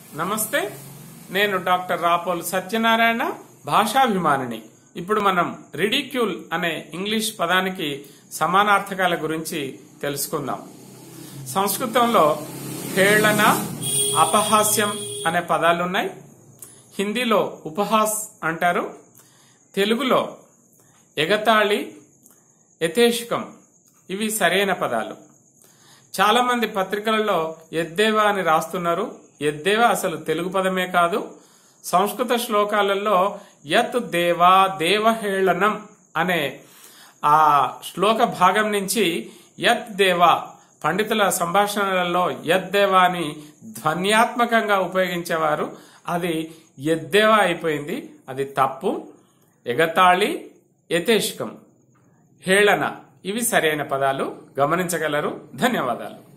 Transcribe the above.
నమస్తే నేను డాక్టర్ రాపోల్ సత్యనారాయణ భాషాభిమానిని ఇప్పుడు మనం రిడిక్యూల్ అనే ఇంగ్లీష్ పదానికి సమానార్థకాల గురించి తెలుసుకుందాం సంస్కృతంలో హేళన అపహాస్యం అనే పదాలున్నాయి హిందీలో ఉపహాస్ అంటారు తెలుగులో ఎగతాళి యథేష్కం ఇవి సరైన పదాలు చాలా మంది పత్రికలలో ఎద్దేవా అని రాస్తున్నారు ఎద్దేవా అసలు తెలుగు పదమే కాదు సంస్కృత శ్లోకాలలో యత్ దేవా దేవహేళనం అనే ఆ శ్లోక భాగం నుంచి యత్ దేవా పండితుల సంభాషణలలో యద్దేవా అని ధ్వన్యాత్మకంగా ఉపయోగించేవారు అది ఎద్దేవా అయిపోయింది అది తప్పు ఎగతాళి యథేష్కం హేళన ఇవి సరైన పదాలు గమనించగలరు ధన్యవాదాలు